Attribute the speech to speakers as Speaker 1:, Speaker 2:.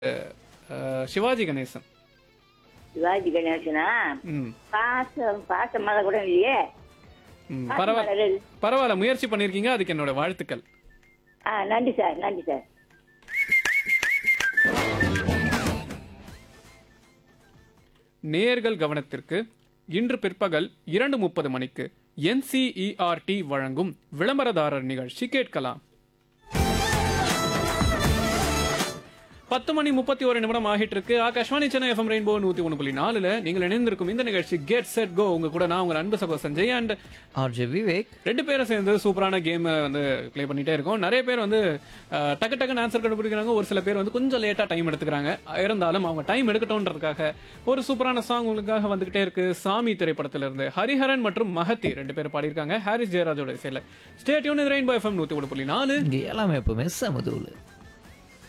Speaker 1: அஹ், சிவாஜி கணேசன்
Speaker 2: சிவாஜி கணேசனா
Speaker 1: ம்
Speaker 2: பாசம் பாசம் மலை கூட இல்லையே
Speaker 1: ம்,
Speaker 2: பாசம்
Speaker 1: பரவாயில்ல
Speaker 2: மலர்.
Speaker 1: பரவாயில்ல முயற்சி பண்ணிருக்கீங்க அதுக்கு என்னோட வாழ்த்துக்கள்
Speaker 2: ஆ நன்றி சார் நன்றி சார்
Speaker 1: நேயர்கள் கவனத்திற்கு இன்று பிற்பகல் இரண்டு முப்பது மணிக்கு என்சிஇஆர்டி வழங்கும் விளம்பரதாரர் நிகழ்ச்சி கேட்கலாம் பத்து மணி முப்பத்தி ஒரு நிமிடம் ஆகிட்டு இருக்கு ஆகாஷ்வாணி சென்னை எஃப்எம் ரெயின்போ நூத்தி ஒன்று புள்ளி நாலுல நீங்கள் இணைந்திருக்கும் இந்த நிகழ்ச்சி கெட் செட் கோ உங்க கூட நான் உங்க அன்பு சகோ சஞ்சய் அண்ட்
Speaker 3: ஆர்ஜே விவேக்
Speaker 1: ரெண்டு பேரும் சேர்ந்து சூப்பரான கேம் வந்து ப்ளே பண்ணிட்டே இருக்கோம் நிறைய பேர் வந்து அஹ், டக்கு டக்குன்னு ஆன்சர் கண்டுபிடிக்கிறாங்க ஒரு சில பேர் வந்து கொஞ்சம் லேட்டா டைம் எடுத்துக்கிறாங்க இருந்தாலும் அவங்க டைம் எடுக்கட்டும்ன்றதுக்காக ஒரு சூப்பரான சாங் உங்களுக்காக வந்துகிட்டே இருக்கு சாமி திரைப்படத்துல இருந்து ஹரிஹரன் மற்றும் மஹத்தி ரெண்டு பேர் பாடியிருக்காங்க ஹாரிஸ் ஜெயராஜோட இசையில ஸ்டேட்யூன் ரெயின்போ எஃப்எம் நூத்தி ஒன்று புள்ளி நாலு
Speaker 3: இங்க எல்லாமே எப்பவுமே சமதூள்